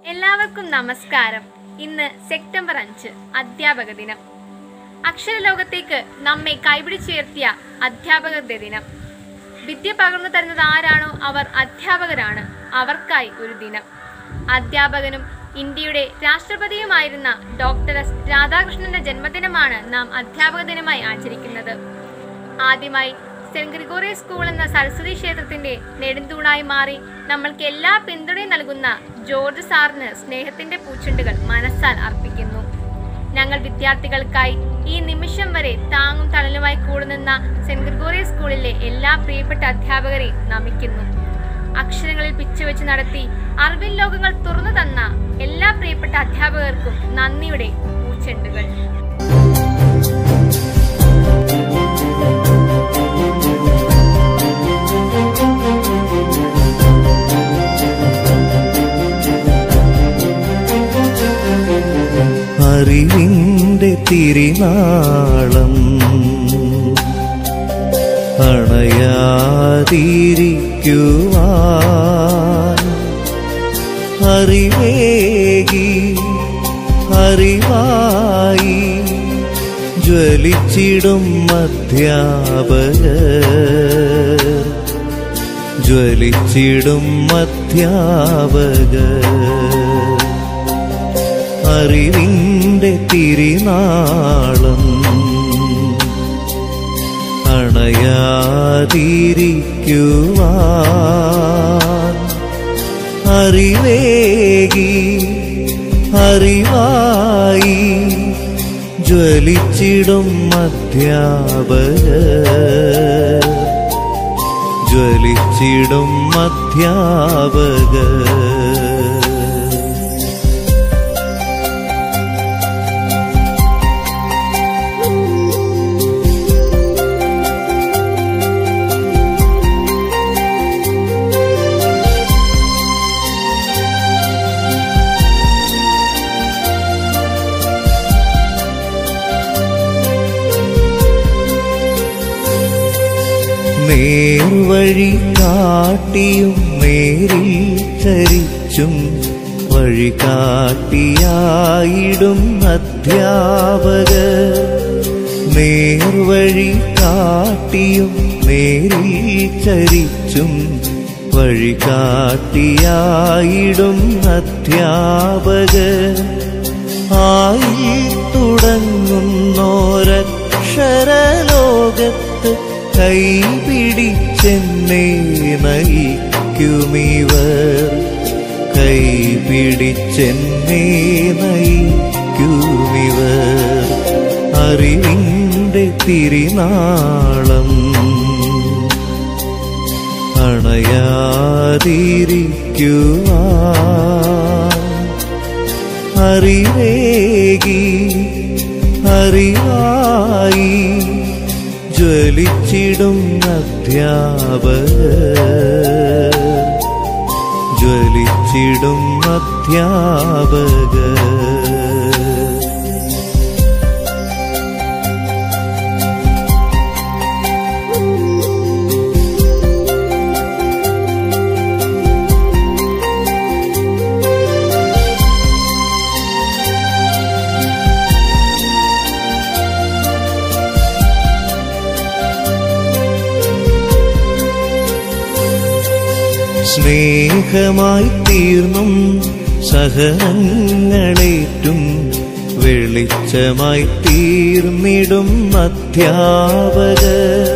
എല്ലാവർക്കും നമസ്കാരം ഇന്ന് സെപ്റ്റംബർ അഞ്ച് അധ്യാപക ദിനം അക്ഷരലോകത്തേക്ക് നമ്മെ കൈപിടിച്ചുയർത്തിയ അധ്യാപകരുടെ ദിനം വിദ്യ പകർന്നു തരുന്നത് ആരാണോ അവർ അധ്യാപകരാണ് അവർക്കായി ഒരു ദിനം അധ്യാപകനും ഇന്ത്യയുടെ രാഷ്ട്രപതിയുമായിരുന്ന ഡോക്ടർ എസ് രാധാകൃഷ്ണന്റെ ജന്മദിനമാണ് നാം അധ്യാപക ദിനമായി ആചരിക്കുന്നത് ആദ്യമായി സെന്റ് ഗ്രിഗോറിയസ് സ്കൂൾ എന്ന സരസ്വതി ക്ഷേത്രത്തിന്റെ നെടുന്തൂണായി മാറി നമ്മൾക്ക് എല്ലാ പിന്തുണയും നൽകുന്ന ജോർജ് സാറിന് സ്നേഹത്തിന്റെ പൂച്ചെണ്ടുകൾ മനസ്സാൽ അർപ്പിക്കുന്നു ഞങ്ങൾ വിദ്യാർത്ഥികൾക്കായി ഈ നിമിഷം വരെ താങ്ങും തണലുമായി കൂടുനിന്ന സെന്റ് ഗ്രിഗോറിയസ് സ്കൂളിലെ എല്ലാ പ്രിയപ്പെട്ട അധ്യാപകരെയും നമിക്കുന്നു അക്ഷരങ്ങളിൽ പിച്ചുവെച്ച് നടത്തി അറിവിൻ ലോകങ്ങൾ തുറന്നു തന്ന എല്ലാ പ്രിയപ്പെട്ട അധ്യാപകർക്കും നന്ദിയുടെ പൂച്ചെണ്ടുകൾ അറിവിന്റെ തിരിനാളം അണയാതിരിക്കുവാൻ അറിവേകി അറിവായി ജ്വലിച്ചിടും അധ്യാപകർ ജ്വലിച്ചിടും അധ്യാപകർ അറിവിന്റെ തിരിനാളം അണയാതിരിക്കുവാൻ അറിവേകി അറിവായി ജ്വലിച്ചിടും അധ്യാപകർ ജ്വലിച്ചിടും അധ്യാപകർ നേർവഴി കാട്ടിയും നേരിൽ ചരിച്ചും വഴി കാട്ടിയായിടും അധ്യാപകർ നേർവഴി കാട്ടിയും നേരിൽ ചരിച്ചും വഴി കാട്ടിയായിടും അധ്യാപകർ ആയി തുടങ്ങുന്നോരക്ഷരലോകത്ത് കൈപിടിച്ചെന്നെ നയിക്കുമിവർ കൈപിടിച്ചെന്നെ നയിക്കുമിവർ അറിവിൻ്റെ തിരിനാളം അണയാതിരിക്കുവാൻ അറിവേകി അറിവായി ജ്വലിച്ചിടും അധ്യാപകർ ജ്വലിച്ചിടും അധ്യാപകർ സ്നേഹമായി തീർന്നും സഹനങ്ങളേറ്റും വെളിച്ചമായി തീർന്നിടും അധ്യാപകർ